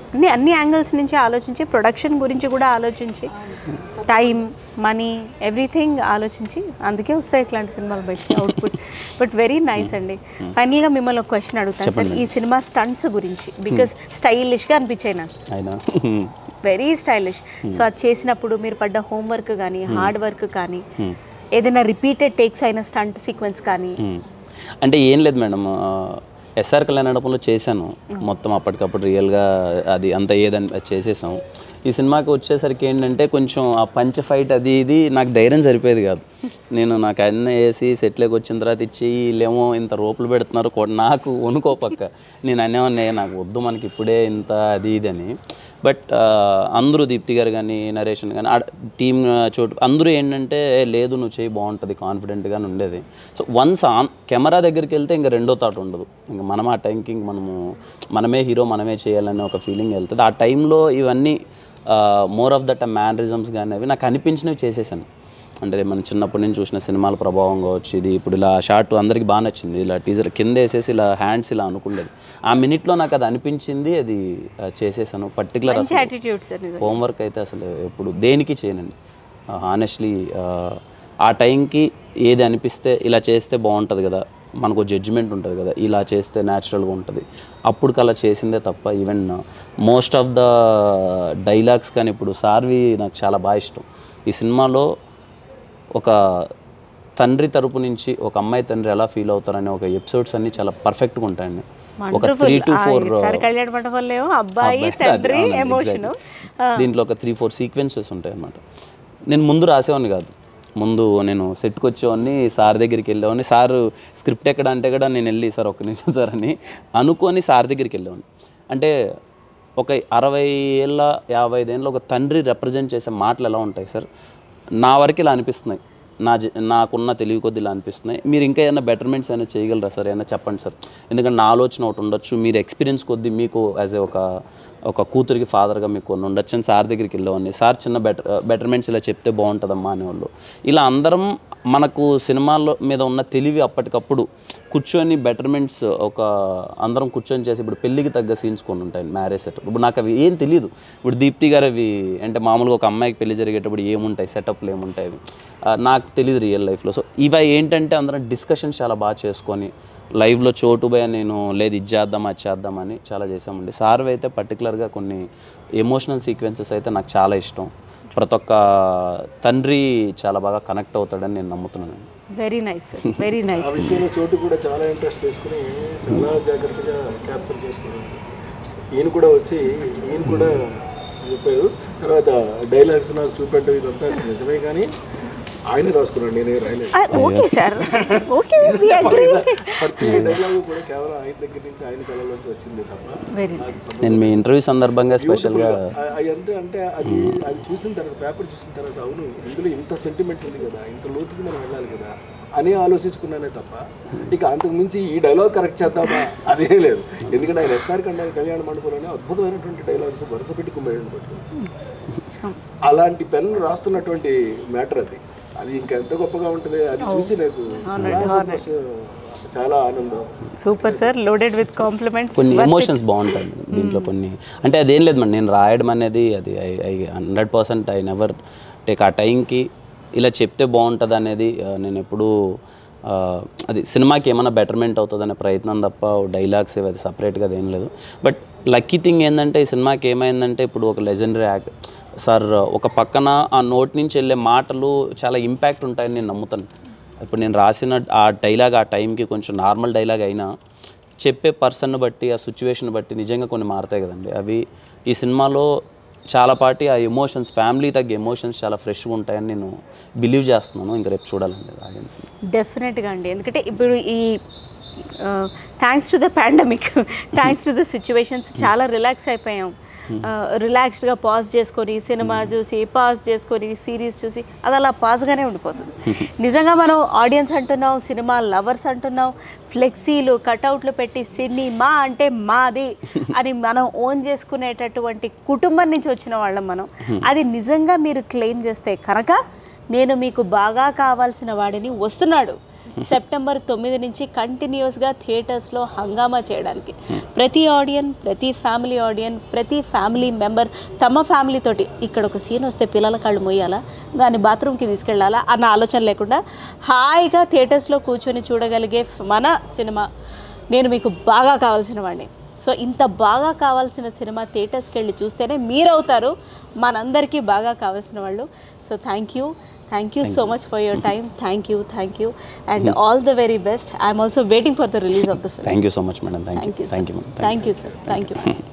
అన్ని అన్ని యాంగిల్స్ నుంచి ఆలోచించి ప్రొడక్షన్ గురించి కూడా ఆలోచించి టైం మనీ ఎవ్రీథింగ్ ఆలోచించి అందుకే వస్తాయి ఇట్లాంటి సినిమాలు బయట అవుట్పుట్ బట్ వెరీ నైస్ అండి ఫైనల్గా మిమ్మల్ని ఒక క్వశ్చన్ అడుగుతాను సార్ ఈ సినిమా స్టంట్స్ గురించి బికాస్ స్టైలిష్గా అనిపించాయి నాకు ఆయన వెరీ స్టైలిష్ సో అది చేసినప్పుడు మీరు పడ్డ హోంవర్క్ కానీ హార్డ్ వర్క్ కానీ ఏదైనా రిపీటెడ్ టేక్స్ అయిన స్టంట్ సీక్వెన్స్ కానీ మ్మ్. అంటే ఏం లేదు మేడం ఎస్ఆర్ కళ్యాణంలో చేశాను మొత్తం అప్పటికప్పుడు రియల్గా అది అంత ఏదని చేసేసాం ఈ సినిమాకి వచ్చేసరికి ఏంటంటే కొంచెం ఆ పంచ ఫైట్ అది ఇది నాకు ధైర్యం సరిపోయేది కాదు నేను నాకు అన్నీ వేసి సెట్లోకి వచ్చిన తర్వాత ఇచ్చి వీళ్ళేమో ఇంత రోపులు పెడుతున్నారు కొ- నాకు వణుకో పక్క నేను అనేవాడిని నాకు వద్దు మనకి ఇప్పుడే ఇంత అది ఇది అని బట్ అందరూ దీప్తి గారు కానీ నరేషన్ కానీ టీమ్ చోటు అందరూ ఏంటంటే "ఏ, లేదు నువ్వు చేయి బాగుంటుంది కాన్ఫిడెంట్గానే ఉండేది సో వన్స్ ఆన్ కెమెరా దగ్గరికి వెళ్తే ఇంకా రెండో థాట్ ఉండదు ఇంకా మనం ఆ టైంకి ఇంక మనము మనమే హీరో మనమే చేయాలనే ఒక ఫీలింగ్ వెళ్తుంది ఆ టైంలో ఇవన్నీ మోర్ ఆఫ్ దట్ మ్యానరిజమ్స్ కానీ అవి నాకు అనిపించినవి చేసేసాను అంటే మనం చిన్నప్పటి నుంచి చూసిన సినిమాల ప్రభావం కావచ్చు ఇది ఇప్పుడు ఇలా షార్ట్ అందరికి బాగా నచ్చింది ఇలా టీజర్ కింద వేసేసి ఇలా హ్యాండ్స్ ఇలా అనుకుండేది ఆ మినిట్లో నాకు అది అనిపించింది అది ఆ, చేసేసాను పర్టికులర్ మంచి యాటిట్యూడ్ సార్ నిజంగా హోంవర్క్ అయితే అసలు ఎప్పుడు దేనికి చేయనండి హానెస్ట్లీ ఆ టైంకి ఏది అనిపిస్తే ఇలా చేస్తే బాగుంటుంది కదా మనకు జడ్జిమెంట్ ఉంటుంది కదా ఇలా చేస్తే న్యాచురల్గా ఉంటుంది అప్పుడు అలా చేసిందే తప్ప even most of the dialogues కానీ ఇప్పుడు సార్వి నాకు చాలా బాగా ఇష్టం ఈ సినిమాలో ఒక తండ్రి తరపు నుంచి ఒక అమ్మాయి తండ్రి ఎలా ఫీల్ అవుతారనే ఒక ఎపిసోడ్స్ అన్ని చాలా పర్ఫెక్ట్గా ఉంటాయండి ఒక త్రీ టు ఫోర్ సార్ కళ్యాణ మండపంలో ఏమో అబ్బాయి తండ్రి ఎమోషన్ దీంట్లో ఒక త్రీ ఫోర్ సీక్వెన్సెస్ ఉంటాయి అన్నమాట నేను ముందు రాసేవాడిని కాదు ముందు నేను సెట్కి వచ్చేవాడిని సార్ దగ్గరికి వెళ్ళేవాడిని సార్ స్క్రిప్ట్ ఎక్కడ అంటే కూడా నేను వెళ్ళి సార్ ఒక్క నిమిషం సార్ అని అనుకొని సార్ దగ్గరికి వెళ్ళేవాడిని అంటే ఒక అరవై ఏళ్ళ యాభై ఐదేళ్ళ ఒక తండ్రి రిప్రజెంట్ చేసే మాటలు ఎలా ఉంటాయి సార్ నా వరకు ఇలా అనిపిస్తున్నాయి నా జ- నాకున్న తెలివి కొద్ది ఇలా అనిపిస్తున్నాయి మీరు ఇంకా ఏమైనా బెటర్మెంట్స్ అయినా చేయగలరా సార్ ఏమైనా చెప్పండి సార్ ఎందుకంటే నా ఆలోచన ఒకటి ఉండొచ్చు మీరు ఎక్స్పీరియన్స్ కొద్దీ మీకు యాజ్ ఏ ఒక ఒక కూతురికి ఫాదర్గా మీకు కొన్ని ఉండొచ్చు అని సార్ దగ్గరికి వెళ్ళేవాడిని సార్ చిన్న బెటర్ బెటర్మెంట్స్ ఇలా చెప్తే బాగుంటుందమ్మా అనేవాళ్ళు ఇలా అందరం మనకు సినిమాల్లో మీద ఉన్న తెలివి అప్పటికప్పుడు కూర్చొని బెటర్మెంట్స్ ఒక అందరం కూర్చొని చేసి ఇప్పుడు పెళ్ళికి తగ్గ సీన్స్ కొన్ని ఉంటాయి మ్యారేజ్ సెటప్ ఇప్పుడు నాకు అవి ఏం తెలియదు ఇప్పుడు దీప్తి గారు అవి అంటే మామూలుగా ఒక అమ్మాయికి పెళ్లి జరిగేటప్పుడు ఏముంటాయి సెటప్లు ఏముంటాయి అవి ఆ, నాకు తెలియదు రియల్ లైఫ్లో సో ఇవి ఏంటంటే అందరం డిస్కషన్స్ చాలా బాగా చేసుకొని లైవ్లో చోటు భయ నేను లేదు ఇది చేద్దాం అది చేద్దామని చాలా చేసామండి సార్ అయితే పర్టికులర్గా కొన్ని ఎమోషనల్ సీక్వెన్సెస్ అయితే నాకు చాలా ఇష్టం ప్రతి ఒక్క తండ్రి చాలా బాగా కనెక్ట్ అవుతాడని నేను నమ్ముతున్నాను very nice very uh nice విషయంలో చోటు కూడా చాలా ఇంట్రెస్ట్ తీసుకుని చాలా జాగ్రత్తగా క్యాప్చర్ చేసుకున్నాడు ఈయన కూడా వచ్చి ఈయన కూడా చెప్పారు తర్వాత డైలాగ్స్ నాకు చూపెట్టడం ఇదంతా నిజమే కానీ ఆయన రాసుకున్నాడు నేనే రాయలేదు okay sir okay we agree ప్రతి డైలాగ్ కూడా కేవలం ఆయన దగ్గర నుంచి ఆయన కళలోంచి వచ్చింది తప్ప వెరీ నాకు సంబంధం నేను మీ ఇంటర్వ్యూ సందర్భంగా స్పెషల్గా ఆ- అది అంటే అంటే అది అది చూసిన తర్వాత పేపర్ చూసిన తర్వాత అవును ఇందులో ఇంత సెంటిమెంట్ ఉంది కదా ఇంత లోతుకి మనం వెళ్ళాలి కదా అని ఆలోచించుకున్నానే తప్ప ఇక అంతకు మించి ఈ డైలాగ్ కరెక్ట్ చేద్దామా అదే లేదు ఎందుకంటే ఆయన ఎస్ఆర్ కళ్యాణ కళ్యాణ మండపంలోనే అద్భుతమైనటువంటి డైలాగ్స్ వరుస పెట్టి కుమ్మేయండి పట్టుకుని అలాంటి పెన్ రాస్తున్నటువంటి మ్యాటర్ అది అది ఇంకా ఎంత గొప్పగా ఉంటుంది అది చూసి నాకు చాలా సంతోషం చాలా ఆనందం super sir loaded with compliments కొన్ని ఎమోషన్స్ బాగుంటాయి దీంట్లో కొన్ని అంటే అదేం లేదు మరి నేను రాయడం అనేది అది I I hundred percent I never take ఆ టైంకి ఇలా చెప్తే బాగుంటుంది అనేది ఆ, నేను ఎప్పుడూ ఆ, అది సినిమాకి ఏమైనా బెటర్మెంట్ అవుతుందనే ప్రయత్నం తప్ప డైలాగ్స్ అది సపరేట్గా అది ఏం లేదు బట్ లక్కీ థింగ్ ఏంటంటే ఈ సినిమాకి ఏమైందంటే ఇప్పుడు ఒక లెజెండరీ యాక్ట్ సార్ ఒక పక్కన ఆ నోట్ నుంచి వెళ్ళే మాటలు చాలా ఇంపాక్ట్ ఉంటాయని నేను నమ్ముతాను ఇప్పుడు నేను రాసిన ఆ డైలాగ్ ఆ టైంకి కొంచెం నార్మల్ డైలాగ్ అయినా చెప్పే పర్సన్ బట్టి ఆ సిచ్యువేషన్ బట్టి నిజంగా కొన్ని మారుతాయి కదండి అవి ఈ సినిమాలో చాలా పాటి ఆ ఎమోషన్స్ ఫ్యామిలీ తగ్గ ఎమోషన్స్ చాలా ఫ్రెష్గా ఉంటాయని నేను బిలీవ్ చేస్తున్నాను ఇంకా రేపు చూడాలండి ఆడియన్స్ డెఫినెట్గా అండి ఎందుకంటే ఇప్పుడు ఈ thanks to the pandemic thanks to the situations చాలా రిలాక్స్ అయిపోయాం రిలాక్స్డ్గా పాజ్ చేసుకొని సినిమా చూసి పాజ్ చేసుకొని సిరీస్ చూసి అది అలా పాజ్గానే ఉండిపోతుంది నిజంగా మనం ఆడియన్స్ అంటున్నాం సినిమా లవర్స్ అంటున్నాం ఫ్లెక్సీలు కటౌట్లు పెట్టి సినిమా అంటే మాది అని మనం ఓన్ చేసుకునేటటువంటి కుటుంబం నుంచి వచ్చిన వాళ్ళం మనం అది నిజంగా మీరు క్లెయిమ్ చేస్తే కనుక నేను మీకు బాగా కావాల్సిన వాడిని వస్తున్నాడు సెప్టెంబర్ తొమ్మిది నుంచి కంటిన్యూస్గా థియేటర్స్లో హంగామా చేయడానికి ప్రతి ఆడియన్ ప్రతి ఫ్యామిలీ ఆడియన్ ప్రతి ఫ్యామిలీ మెంబర్ తమ ఫ్యామిలీ తోటి ఇక్కడ ఒక సీన్ వస్తే పిల్లల కళ్ళు మొయ్యాలా దాన్ని బాత్రూమ్కి తీసుకెళ్ళాలా అన్న ఆలోచన లేకుండా హాయిగా థియేటర్స్లో కూర్చొని చూడగలిగే మన సినిమా నేను మీకు బాగా కావాల్సిన వాడిని సో ఇంత బాగా కావాల్సిన సినిమా థియేటర్స్కి వెళ్ళి చూస్తేనే మీరు అవుతారు మనందరికీ బాగా కావాల్సిన వాళ్ళు so thank you thank you so much for your time thank you thank you and all the very best I'm also waiting for the release of the film thank you so much madam thank thank you you thank you madam thank you sir thank you